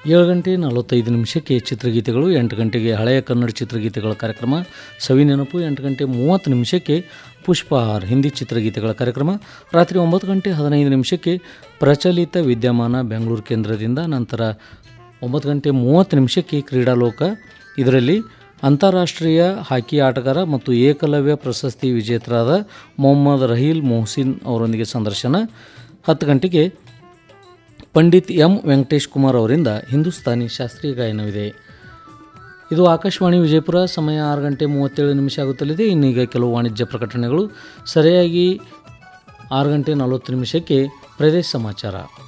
ಏಳು ಗಂಟೆ ನಲವತ್ತೈದು ನಿಮಿಷಕ್ಕೆ ಚಿತ್ರಗೀತೆಗಳು ಎಂಟು ಗಂಟೆಗೆ ಹಳೆಯ ಕನ್ನಡ ಚಿತ್ರಗೀತೆಗಳ ಕಾರ್ಯಕ್ರಮ ಸವಿ ನೆನಪು ಎಂಟು ಗಂಟೆ ಮೂವತ್ತು ನಿಮಿಷಕ್ಕೆ ಪುಷ್ಪಹಾರ್ ಹಿಂದಿ ಚಿತ್ರಗೀತೆಗಳ ಕಾರ್ಯಕ್ರಮ ರಾತ್ರಿ ಒಂಬತ್ತು ಗಂಟೆ ಹದಿನೈದು ನಿಮಿಷಕ್ಕೆ ಪ್ರಚಲಿತ ವಿದ್ಯಮಾನ ಬೆಂಗಳೂರು ಕೇಂದ್ರದಿಂದ ನಂತರ ಒಂಬತ್ತು ಗಂಟೆ ಮೂವತ್ತು ನಿಮಿಷಕ್ಕೆ ಕ್ರೀಡಾಲೋಕ ಇದರಲ್ಲಿ ಅಂತಾರಾಷ್ಟ್ರೀಯ ಹಾಕಿ ಆಟಗಾರ ಮತ್ತು ಏಕಲವ್ಯ ಪ್ರಶಸ್ತಿ ವಿಜೇತರಾದ ಮೊಹಮ್ಮದ್ ರಹೀಲ್ ಮೊಹಸಿನ್ ಅವರೊಂದಿಗೆ ಸಂದರ್ಶನ ಹತ್ತು ಗಂಟೆಗೆ ಪಂಡಿತ್ ಎಂ ವೆಂಕಟೇಶ್ ಕುಮಾರ್ ಅವರಿಂದ ಹಿಂದೂಸ್ತಾನಿ ಶಾಸ್ತ್ರೀಯ ಗಾಯನವಿದೆ ಇದು ಆಕಾಶವಾಣಿ ವಿಜಯಪುರ ಸಮಯ ಆರು ಗಂಟೆ ಮೂವತ್ತೇಳು ನಿಮಿಷ ಆಗುತ್ತಲಿದೆ ಇನ್ನೀಗ ಕೆಲವು ವಾಣಿಜ್ಯ ಪ್ರಕಟಣೆಗಳು ಸರಿಯಾಗಿ ಆರು ಗಂಟೆ ನಲವತ್ತು ನಿಮಿಷಕ್ಕೆ ಪ್ರದೇಶ ಸಮಾಚಾರ